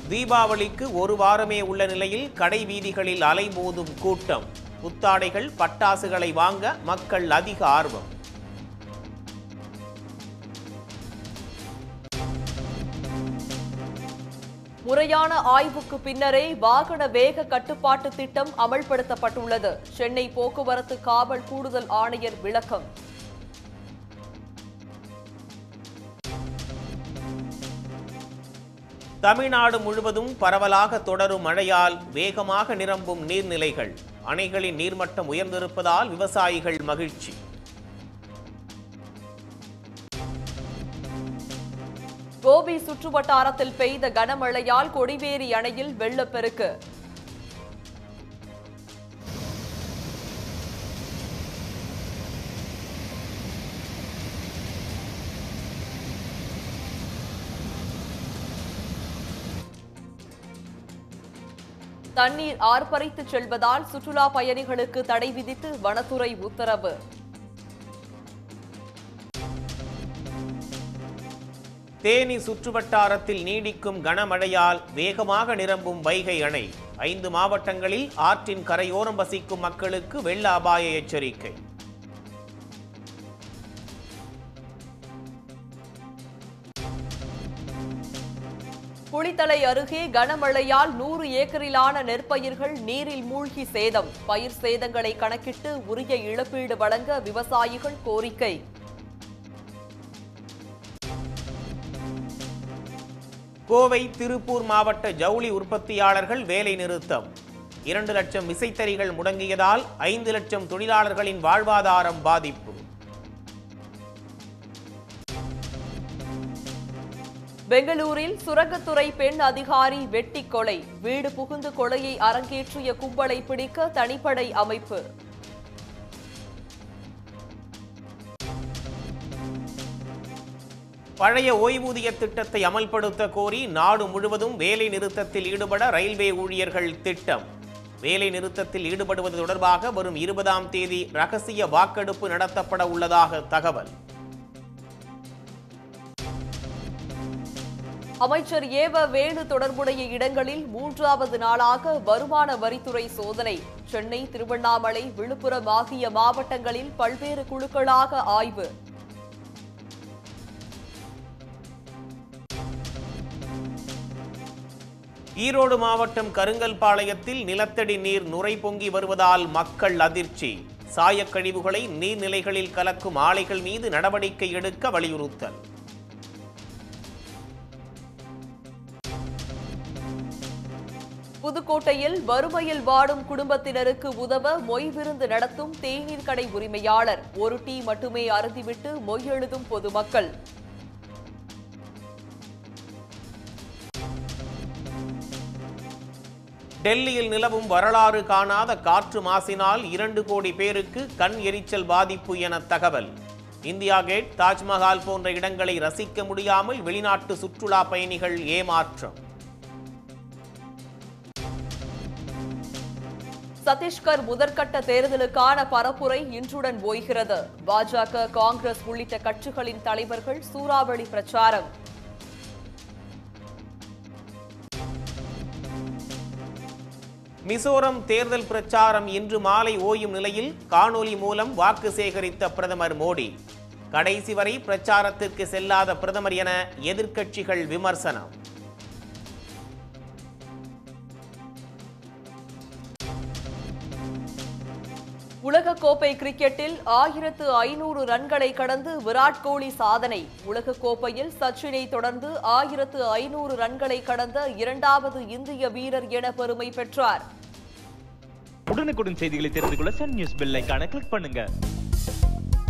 தீபாவளிக்கு ஒரு வாரமே உள்ள நிலையில் கடை வீதிகளில் அலைமோதும் கூட்டம் புத்தாடைகள் பட்டாசுகளை வாங்க மக்கள் அதிக ஆர்வம் முறையான ஆய்வுக்கு பின்னரே வாகன வேக கட்டுப்பாட்டு திட்டம் அமல்படுத்தப்பட்டுள்ளது சென்னை போக்குவரத்து காவல் கூடுதல் ஆணையர் விளக்கம் தமிழ்நாடு முழுவதும் பரவலாக தொடரும் மழையால் வேகமாக நிரம்பும் நீர்நிலைகள் அணைகளின் நீர்மட்டம் உயர்ந்திருப்பதால் விவசாயிகள் மகிழ்ச்சி கோபி சுற்றுவட்டாரத்தில் பெய்த கனமழையால் கொடிவேரி அணையில் வெள்ளப்பெருக்கு தண்ணீர் ஆர்ப்பரித்துச் செல்வதால் சுற்றுலா பயணிகளுக்கு தடை விதித்து வனத்துறை உத்தரவு தேனி சுற்றுவட்டாரத்தில் நீடிக்கும் கனமழையால் வேகமாக நிரம்பும் வைகை அணை ஐந்து மாவட்டங்களில் ஆற்றின் கரையோரம் வசிக்கும் மக்களுக்கு வெள்ள அபாய எச்சரிக்கை குளித்தலை அருகே கனமழையால் நூறு ஏக்கரிலான நெற்பயிர்கள் நீரில் மூழ்கி சேதம் பயிர் சேதங்களை கணக்கிட்டு உரிய இழப்பீடு வழங்க விவசாயிகள் கோரிக்கை கோவை திருப்பூர் மாவட்ட ஜவுளி உற்பத்தியாளர்கள் வேலை நிறுத்தம் இரண்டு லட்சம் விசைத்தறிகள் முடங்கியதால் ஐந்து லட்சம் தொழிலாளர்களின் வாழ்வாதாரம் பாதிப்பு பெங்களூரில் சுரங்கத்துறை பெண் அதிகாரி வெட்டி கொலை வீடு புகுந்து கொலையை அரங்கேற்றிய கும்பலை பிடிக்க தனிப்படை அமைப்பு பழைய ஓய்வூதிய திட்டத்தை அமல்படுத்த கோரி நாடு முழுவதும் வேலை நிறுத்தத்தில் ஈடுபட ரயில்வே ஊழியர்கள் திட்டம் வேலை நிறுத்தத்தில் ஈடுபடுவது தொடர்பாக வரும் இருபதாம் தேதி ரகசிய வாக்கெடுப்பு நடத்தப்பட உள்ளதாக தகவல் அமைச்சர் ஏவ வேணு தொடர்புடைய இடங்களில் மூன்றாவது நாளாக வருமான வரித்துறை சோதனை சென்னை திருவண்ணாமலை விழுப்புரம் ஆகிய மாவட்டங்களில் பல்வேறு குழுக்களாக ஆய்வு ஈரோடு மாவட்டம் கருங்கல்பாளையத்தில் நிலத்தடி நீர் நுரை பொங்கி வருவதால் மக்கள் அதிர்ச்சி சாயக்கழிவுகளை நீர்நிலைகளில் கலக்கும் ஆலைகள் மீது நடவடிக்கை எடுக்க வலியுறுத்தல் புதுக்கோட்டையில் வறுமையில் வாடும் குடும்பத்தினருக்கு உதவ மொய் விருந்து நடத்தும் தேநீர் கடை உரிமையாளர் ஒரு டீ மட்டுமே அருந்திவிட்டு மொய் எழுதும் பொதுமக்கள் டெல்லியில் நிலவும் வரலாறு காணாத காற்று மாசினால் இரண்டு கோடி பேருக்கு கண் எரிச்சல் பாதிப்பு என தகவல் இந்தியா கேட் தாஜ்மஹால் போன்ற இடங்களை ரசிக்க முடியாமல் வெளிநாட்டு சுற்றுலா பயணிகள் ஏமாற்றம் சத்தீஸ்கர் முதற்கட்ட தேர்தலுக்கான பரப்புரை இன்றுடன் ஓய்கிறது பாஜக காங்கிரஸ் உள்ளிட்ட கட்சிகளின் தலைவர்கள் சூறாவளி பிரச்சாரம் மிசோரம் தேர்தல் பிரச்சாரம் இன்று மாலை ஓயும் நிலையில் காணொலி மூலம் வாக்கு சேகரித்த பிரதமர் மோடி கடைசி வரை பிரச்சாரத்திற்கு செல்லாத பிரதமர் என எதிர்க்கட்சிகள் விமர்சனம் உலகக்கோப்பை கிரிக்கெட்டில் ஆயிரத்து ஐநூறு ரன்களை கடந்து விராட் கோலி சாதனை உலகக்கோப்பையில் சச்சினை தொடர்ந்து ஆயிரத்து ஐநூறு ரன்களை கடந்த இரண்டாவது இந்திய வீரர் என பெருமை பெற்றார் உடனுக்குடன் செய்திகளை தெரிந்து கொள்ள சன் நியூஸ் பெல் ஐகானை கிளிக் பண்ணுங்க